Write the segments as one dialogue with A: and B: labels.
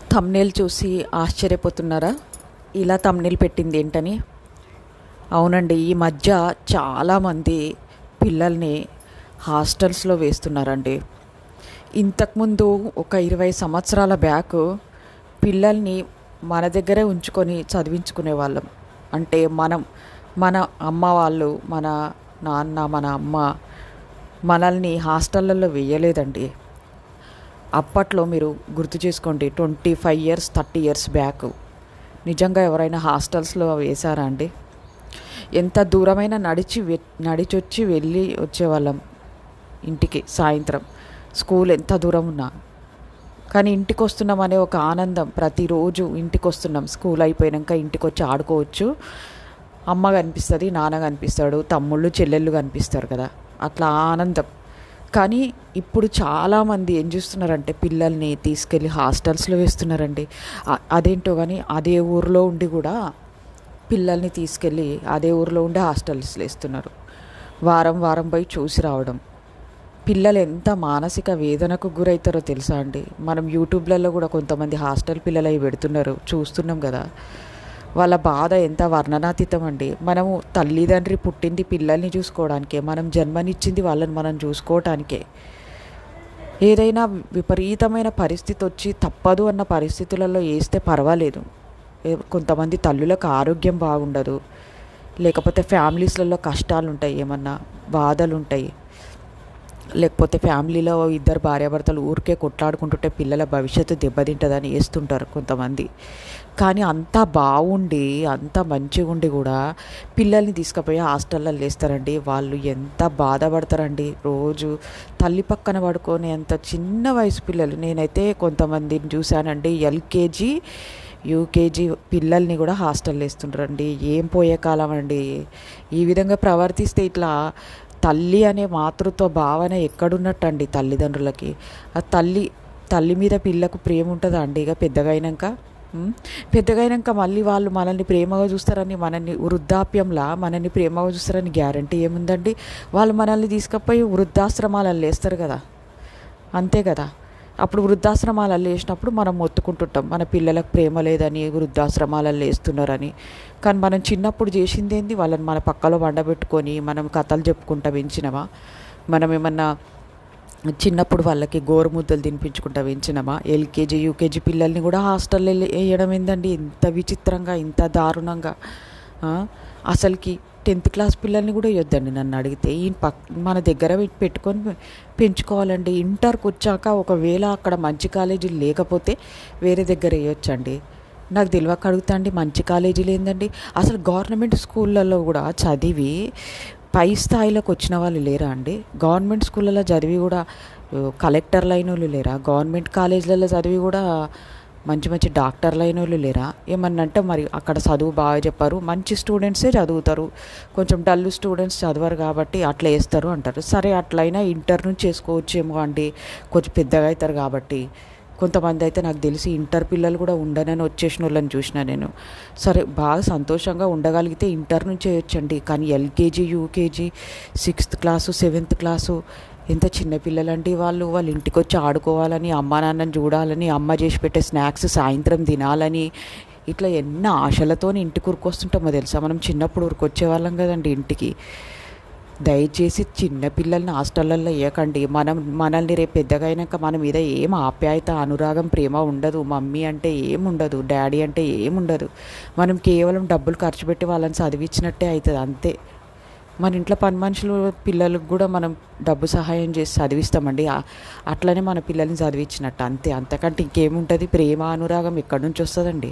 A: Thumbnail చూసి ఆశ్చర్యపోతున్నారా ఇలా thumbnail పెట్టింది ఏంటని అవునండి ఈ మధ్య చాలామంది పిల్లల్ని హాస్టల్స్లో వేస్తున్నారండి ఇంతకుముందు ఒక ఇరవై సంవత్సరాల బ్యాక్ పిల్లల్ని మన దగ్గరే ఉంచుకొని చదివించుకునే వాళ్ళం అంటే మనం మన అమ్మ వాళ్ళు మన నాన్న మన అమ్మ మనల్ని హాస్టళ్ళల్లో వేయలేదండి అప్పట్లో మీరు గుర్తు చేసుకోండి twenty five years thirty years back నిజంగా ఎవరైనా హాస్టల్స్లో వేశారా అండి ఎంత దూరమైనా నడిచి వె నడిచొచ్చి వెళ్ళి వచ్చేవాళ్ళం ఇంటికి సాయంత్రం స్కూల్ ఎంత దూరం ఉన్నా కానీ ఇంటికి వస్తున్నాం అనే ఒక ఆనందం ప్రతిరోజు ఇంటికి వస్తున్నాం స్కూల్ అయిపోయాక ఇంటికి వచ్చి ఆడుకోవచ్చు అమ్మ కనిపిస్తుంది నాన్న కనిపిస్తాడు తమ్ముళ్ళు చెల్లెళ్ళు కనిపిస్తారు కదా అట్లా ఆనందం కానీ ఇప్పుడు చాలామంది ఏం చేస్తున్నారంటే పిల్లల్ని తీసుకెళ్ళి హాస్టల్స్లో వేస్తున్నారండి అ- అదేంటో కానీ అదే ఊర్లో ఉండి కూడా పిల్లల్ని తీసుకెళ్ళి అదే ఊర్లో ఉండి హాస్టల్స్లో వేస్తున్నారు వారం వారం పోయి చూసి రావడం పిల్లలు ఎంత మానసిక వేదనకు గురవుతారో తెలుసా అండి మనం యూట్యూబ్లలో కూడా కొంతమంది హాస్టల్ పిల్లలు అవి పెడుతున్నారు చూస్తున్నాం కదా వాళ్ళ బాధ ఎంత వర్ణనాతీతం అండి మనము తల్లిదండ్రి పుట్టింది పిల్లల్ని చూసుకోవడానికే మనం జన్మనిచ్చింది వాళ్ళని మనం చూసుకోవటానికే ఏదైనా విపరీతమైన పరిస్థితి వచ్చి తప్పదు అన్న పరిస్థితులలో వేస్తే పర్వాలేదు ఏ- కొంతమంది తల్లులకు ఆరోగ్యం బాగుండదు లేకపోతే ఫ్యామిలీస్లలో కష్టాలు ఉంటాయి ఏమన్నా బాధలు ఉంటాయి లేకపోతే ఫ్యామిలీలో ఇద్దరు భార్యాభర్తలు ఊరికే కొట్లాడుకుంటుంటే పిల్లల భవిష్యత్తు దెబ్బతింటుందని వేస్తుంటారు కొంతమంది కానీ అంతా బాగుండి అంత మంచిగా ఉండి కూడా పిల్లల్ని తీసుకుపోయి హాస్టల్లో వేస్తారండి వాళ్ళు ఎంత బాధపడతారండి రోజు తల్లి పక్కన పడుకొని అంత చిన్న వయసు పిల్లలు నేనైతే కొంతమందిని చూశానండి ఎల్కేజీ యూకేజీ పిల్లల్ని కూడా హాస్టల్లో వేస్తుంటారండి ఏం పోయే కాలం అండి ఈ విధంగా ప్రవర్తిస్తే ఇట్లా తల్లి అనే మాతృత్వ భావన ఎక్కడున్నట్టండి తల్లిదండ్రులకి ఆ తల్లి తల్లి మీద పిల్లకు ప్రేమ ఉంటుందా అండి ఇక పెద్దగా అయినాక ఉమ్, పెద్దగా అయినాక మళ్ళీ వాళ్ళు మనల్ని ప్రేమగా చూస్తారని మనల్ని వృద్ధాప్యంలా మనల్ని ప్రేమగా చూస్తారని గ్యారంటీ ఏముందండి వాళ్ళు మనల్ని తీసుకుపోయి వృద్ధాశ్రమాలలో వేస్తారు కదా అంతే కదా అప్పుడు వృద్ధాశ్రమాలలో వేసినప్పుడు మనం మొత్తుకుంటుంటాం మన పిల్లలకు ప్రేమ లేదని వృద్ధాశ్రమాలలో వేస్తున్నారని కానీ మనం చిన్నప్పుడు చేసింది ఏంది వాళ్ళని మన పక్కలో వండబెట్టుకొని మనం కథలు చెప్పుకుంటా పెంచినమా మనం ఏమన్నా చిన్నప్పుడు వాళ్ళకి గోరుముద్దలు తినిపించుకుంటా పెంచినమా ఎల్కేజీ యూకేజీ పిల్లల్ని కూడా హాస్టల్లో వేయడం ఏందండి ఇంత విచిత్రంగా ఇంత దారుణంగా ఆ? అసలుకి టెన్త్ క్లాస్ పిల్లల్ని కూడా వేయొద్దండి నన్ను అడిగితే ఈ పక్ మన దగ్గర పెట్- పెట్టుకొని పె- పెంచుకోవాలండి ఇంటర్కి వచ్చాక ఒకవేళ అక్కడ మంచి కాలేజీలు లేకపోతే వేరే దగ్గర వేయొచ్చండి నాకు తెలియక అడుగుతా అండి మంచి కాలేజీలు ఏందండి అసలు గవర్నమెంట్ స్కూళ్ళల్లో కూడా చదివి పై స్థాయిలోకి వచ్చిన వాళ్ళు లేరా అండి గవర్నమెంట్ స్కూళ్ళలో చదివి కూడా ఆ, కలెక్టర్లు అయిన వాళ్ళు లేరా గవర్నమెంట్ కాలేజీలలో చదివి కూడా మంచి మంచి డాక్టర్లు అయిన వాళ్ళు లేరా ఏమన్నా అంటే మరి అక్కడ చదువు బాగా చెప్పారు మంచి స్టూడెంట్సే చదువుతారు కొంచెం డల్ స్టూడెంట్స్ చదవరు కాబట్టి అట్లా వేస్తారు అంటారు సరే అట్లయినా ఇంటర్ నుంచి చేసుకోవచ్చేమో అండి కొంచెం పెద్దగా అవుతారు కాబట్టి కొంతమంది అయితే నాకు తెలిసి ఇంటర్ పిల్లలు కూడా ఉండనని వచ్చేసిన వాళ్ళని చూసిన నేను సరే బాగా సంతోషంగా ఉండగలిగితే ఇంటర్ నుంచే వచ్చండి కానీ LKG UKG sixth class seventh class ఎంత చిన్న పిల్లలండి వాళ్ళు వాళ్ళ ఇంటికి వచ్చి ఆడుకోవాలని అమ్మ నాన్నని చూడాలని అమ్మ చేసి పెట్టే స్నాక్స్ సాయంత్రం తినాలని ఇట్లా ఎన్ని ఆశలతో ఇంటికి ఉరికొస్తుంటామో తెలుసా మనం చిన్నప్పుడు ఉరికొచ్చే వాళ్ళం కదండి ఇంటికి దయచేసి చిన్న పిల్లల్ని హాస్టళ్ళల్లో వేయకండి మనం మనల్ని రేపు పెద్దగా అయినాక మన మీద ఏం ఆప్యాయత అనురాగం ప్రేమ ఉండదు మమ్మీ అంటే ఏం ఉండదు డాడీ అంటే ఏం ఉండదు మనం కేవలం డబ్బులు ఖర్చు పెట్టి వాళ్ళని చదివించినట్టే అవుతుంది అంతే మన ఇంట్లో పని మనుషులు పిల్లలకు కూడా మనం డబ్బు సహాయం చేసి చదివిస్తామండి ఆ- అట్లనే మన పిల్లల్ని చదివించినట్టు అంతే అంతకంటే ఇంకేముంటుంది ప్రేమ అనురాగం ఎక్కడి నుంచి వస్తుందండి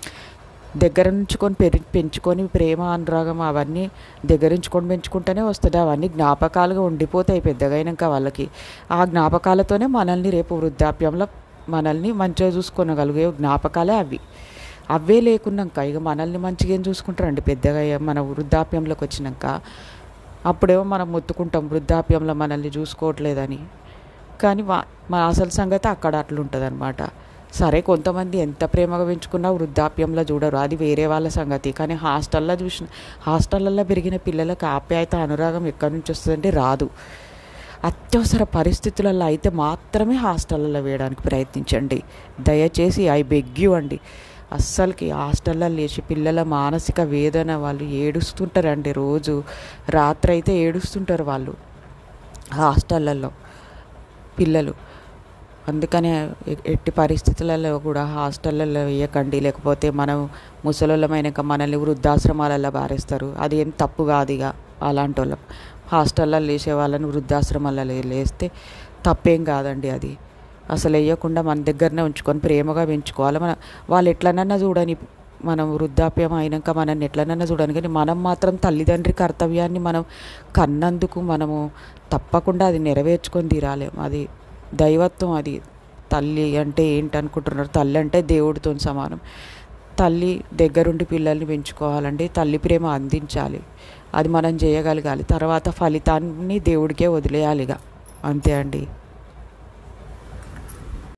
A: దగ్గర ఉంచుకొని పెరి పెంచుకొని ప్రేమ అనురాగం అవన్నీ దగ్గర ఉంచుకొని పెంచుకుంటేనే వస్తుంది అవన్నీ జ్ఞాపకాలుగా ఉండిపోతాయి పెద్దగా అయినాక వాళ్ళకి ఆ జ్ఞాపకాలతోనే మనల్ని రేపు వృద్ధాప్యంలో మనల్ని మంచిగా చూసుకోగలిగే జ్ఞాపకాలే అవి అవే లేకున్నాక ఇక మనల్ని మంచిగా ఏం చూసుకుంటారండి పెద్దగా అయ్యా- మన వృద్ధాప్యంలోకి వచ్చినాక అప్పుడేమో మనం మొత్తుకుంటాం వృద్ధాప్యంలో మనల్ని చూసుకోవట్లేదని కానీ వా మా అసలు సంగతి అక్కడ అట్లుంటుంది అనమాట సరే కొంతమంది ఎంత ప్రేమగా పెంచుకున్నా వృద్ధాప్యంలో చూడరు అది వేరే వాళ్ళ సంగతి కానీ హాస్టల్లో చూసిన హాస్టళ్ళల్లో పెరిగిన పిల్లలకు ఆప్యాయత అనురాగం ఎక్కడి నుంచి వస్తుందంటే రాదు అత్యవసర పరిస్థితులలో అయితే మాత్రమే హాస్టల్లో వేయడానికి ప్రయత్నించండి దయచేసి ఐ బెగ్ యూ అండి అస్సలకి హాస్టల్లో లేచి పిల్లల మానసిక వేదన వాళ్ళు ఏడుస్తుంటారండి రోజు రాత్రి అయితే ఏడుస్తుంటారు వాళ్ళు హాస్టళ్ళల్లో పిల్లలు అందుకనే ఎ- ఎట్టి పరిస్థితులలో కూడా హాస్టళ్ళల్లో వేయకండి లేకపోతే మనం ముసలోళ్ళమైనాక మనల్ని వృద్ధాశ్రమాలలో బారేస్తారు అది ఏం తప్పు కాదు ఇక అలాంటి వాళ్ళం హాస్టల్లో లేచే వాళ్ళని వృద్ధాశ్రమాలలో లేస్తే తప్పేం కాదండి అది అసలు వేయకుండా మన దగ్గరనే ఉంచుకొని ప్రేమగా పెంచుకోవాలి మన వాళ్ళు ఎట్లనన్నా చూడని మనం వృద్ధాప్యం అయినాక మనల్ని ఎట్లనన్నా చూడని కానీ మనం మాత్రం తల్లిదండ్రి కర్తవ్యాన్ని మనం కన్నందుకు మనము తప్పకుండా అది నెరవేర్చుకొని తీరాలి అది దైవత్వం అది తల్లి అంటే ఏంటి అనుకుంటున్నారు తల్లి అంటే దేవుడితో సమానం తల్లి దగ్గరుండి పిల్లల్ని పెంచుకోవాలండి తల్లి ప్రేమ అందించాలి అది మనం చేయగలగాలి తర్వాత ఫలితాన్ని దేవుడికే వదిలేయాలిగా అంతే అండి